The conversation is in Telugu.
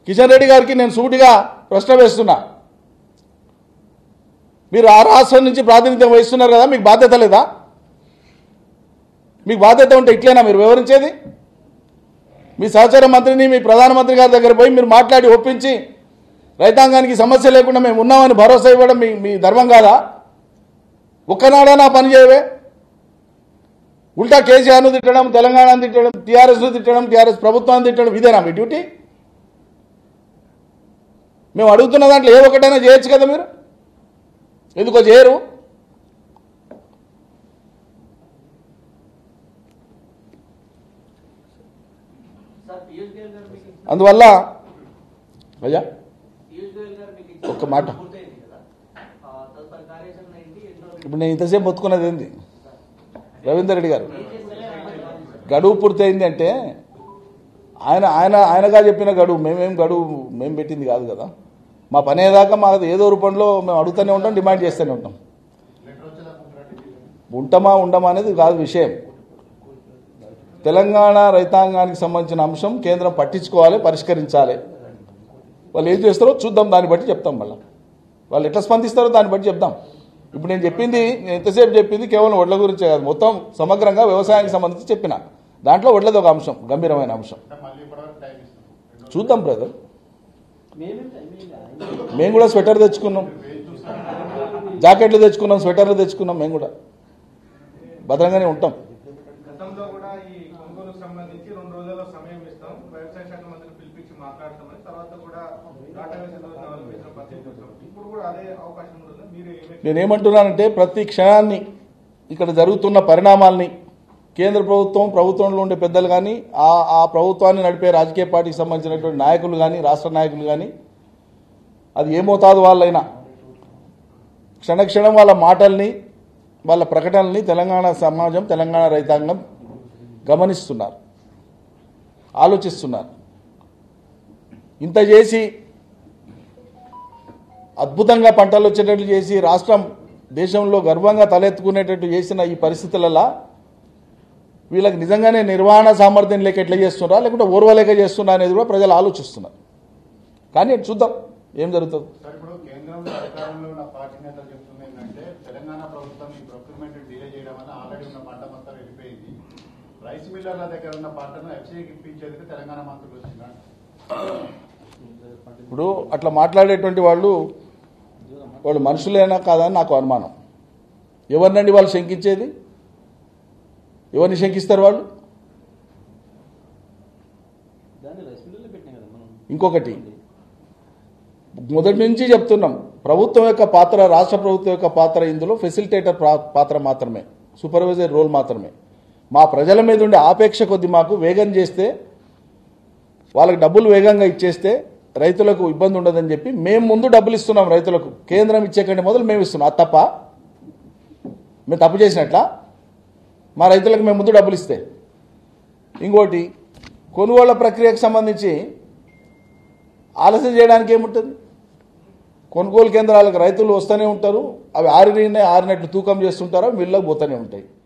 కిషన్ రెడ్డి గారికి నేను సూటిగా ప్రశ్న వేస్తున్నా మీరు ఆ రాష్ట్రం నుంచి ప్రాతినిధ్యం వహిస్తున్నారు కదా మీకు బాధ్యత లేదా మీకు బాధ్యత ఉంటే ఇట్లేనా మీరు వివరించేది మీ సహచార మంత్రిని మీ ప్రధానమంత్రి గారి దగ్గర పోయి మీరు మాట్లాడి ఒప్పించి రైతాంగానికి సమస్య లేకుండా మేము ఉన్నామని భరోసా ఇవ్వడం మీ మీ ధర్మం కాదా ఒక్కనాడైనా పని చేయవే ఉల్టా కేసీఆర్ను తిట్టడం తెలంగాణను తిట్టడం టీఆర్ఎస్ను తిట్టడం టీఆర్ఎస్ ప్రభుత్వాన్ని తిట్టడం ఇదేనా మీ డ్యూటీ మేము అడుగుతున్న దాంట్లో ఏ ఒక్కటైనా చేయొచ్చు కదా మీరు ఎందుకో చేయరు సార్ పీయూష్ గోయల్ గారు మీకు ఇచ్చిన- అందువల్ల అయ్యా పీయూష్ గోయల్ గారు మీకు ఇచ్చిన ఒక్క మాట. పూర్తయింది కదా ఆ, తదుపరి కార్యాచరణ ఏంటి ఎన్నో ఇప్పుడు నేను ఇంతసేపు బతుకున్నది ఏంది రవీందర్ రెడ్డి గారు ఏం చేస్తారు గడువు పూర్తయింది అంటే ఆయన ఆయన ఆయనగా చెప్పిన గడువు మేమేం గడువు మేము పెట్టింది కాదు కదా మా పని అయ్యేదాకా మా ఏదో రూపంలో మేము అడుగుతూనే ఉంటాం డిమాండ్ చేస్తూనే ఉంటాం ఉంటామా ఉండమా అనేది కాదు విషయం తెలంగాణ రైతాంగానికి సంబంధించిన అంశం కేంద్రం పట్టించుకోవాలి పరిష్కరించాలి వాళ్ళు ఏం చేస్తారో చూద్దాం దాన్ని బట్టి చెప్తాం మళ్ళీ వాళ్ళు ఎట్లా స్పందిస్తారో దాన్ని బట్టి చెప్దాం ఇప్పుడు నేను చెప్పింది నేను ఎంతసేపు చెప్పింది కేవలం వడ్ల గురించే కాదు మొత్తం సమగ్రంగా వ్యవసాయానికి సంబంధించి చెప్పిన దాంట్లో వడ్లది ఒక అంశం గంభీరమైన అంశం చూద్దాం బ్రదర్ మేము కూడా స్వెటర్ తెచ్చుకున్నాం జాకెట్లు తెచ్చుకున్నాం స్వెటర్లు తెచ్చుకున్నాం మేము కూడా భద్రంగానే ఉంటాం గతంలో కూడా ఈ కొనుగోలుకు సంబంధించి రెండు రోజుల్లో సమయం ఇస్తాం వ్యవసాయ శాఖ మంత్రిని పిలిపించి మాట్లాడతామని తర్వాత కూడా డేటాబేస్ వేసిన పరిస్థితి చూస్తాం ఇప్పుడు కూడా అదే అవకాశం ఉంటుంది మీరు ఏమి నేనేమంటున్నానంటే ప్రతి క్షణాన్ని ఇక్కడ జరుగుతున్న పరిణామాల్ని కేంద్ర ప్రభుత్వం ప్రభుత్వంలో ఉండే పెద్దలు కానీ ఆ ఆ ప్రభుత్వాన్ని నడిపే రాజకీయ పార్టీకి సంబంధించినటువంటి నాయకులు కానీ రాష్ట్ర నాయకులు కానీ అది ఏ మోతాదు వాళ్ళైనా క్షణక్షణం వాళ్ళ మాటల్ని వాళ్ళ ప్రకటనల్ని తెలంగాణ సమాజం తెలంగాణ రైతాంగం గమనిస్తున్నారు ఆలోచిస్తున్నారు ఇంత చేసి అద్భుతంగా పంటలు వచ్చేటట్లు చేసి రాష్ట్రం దేశంలో గర్వంగా తలెత్తుకునేటట్టు చేసిన ఈ పరిస్థితులలో వీళ్ళకి నిజంగానే నిర్వహణ సామర్థ్యం లేక ఎట్లా చేస్తున్నారా లేకుంటే ఓర్వలేక చేస్తున్నా అనేది కూడా ప్రజలు ఆలోచిస్తున్నారు కానీ చూద్దాం ఏం జరుగుతుంది సార్ ఇప్పుడు కేంద్రంలో అధికారంలో ఉన్న పార్టీ నేతలు చెప్తుంది ఏంటంటే తెలంగాణ ప్రభుత్వం ఈ ప్రొక్యూర్మెంట్ డిలే చేయడం వల్ల ఆల్రెడీ ఉన్న పంట మొత్తం వెళ్ళిపోయింది రైస్ మిల్లర్ల దగ్గర ఉన్న పంటను ఎఫ్సీకి ఇప్పించేందుకు తెలంగాణ మంత్రులు వచ్చినారు ఇప్పుడు అట్లా మాట్లాడేటువంటి వాళ్ళు వాళ్ళు మనుషులేనా కాదని నాకు అనుమానం ఎవరినండి వాళ్ళు శంకించేది ఎవరిని శంకిస్తారు వాళ్ళు దాన్ని రైస్ మిల్లులో పెట్టినాం కదా మనం ఇంకొకటి మొదటి నుంచి చెప్తున్నాం ప్రభుత్వం యొక్క పాత్ర రాష్ట్ర ప్రభుత్వం యొక్క పాత్ర ఇందులో ఫెసిలిటేటర్ ప్రా- పాత్ర మాత్రమే సూపర్వైజర్ రోల్ మాత్రమే మా ప్రజల మీద ఉండే ఆపేక్ష కొద్ది మాకు వేగం చేస్తే వాళ్ళకి డబ్బులు వేగంగా ఇచ్చేస్తే రైతులకు ఇబ్బంది ఉండదని చెప్పి మేము ముందు డబ్బులు ఇస్తున్నాం రైతులకు కేంద్రం ఇచ్చే కంటే మొదలు మేము ఇస్తున్నాం అది తప్ప మేము తప్పు చేసినట్లా మా రైతులకు మేము ముందు డబ్బులు ఇస్తే ఇంకోటి కొనుగోళ్ల ప్రక్రియకు సంబంధించి ఆలస్యం చేయడానికి ఏముంటుంది కొనుగోలు కేంద్రాలకు రైతులు వస్తూనే ఉంటారు అవి ఆరినే ఆరినట్లు తూకం చేస్తుంటారో మిల్లకు పోతూనే ఉంటాయి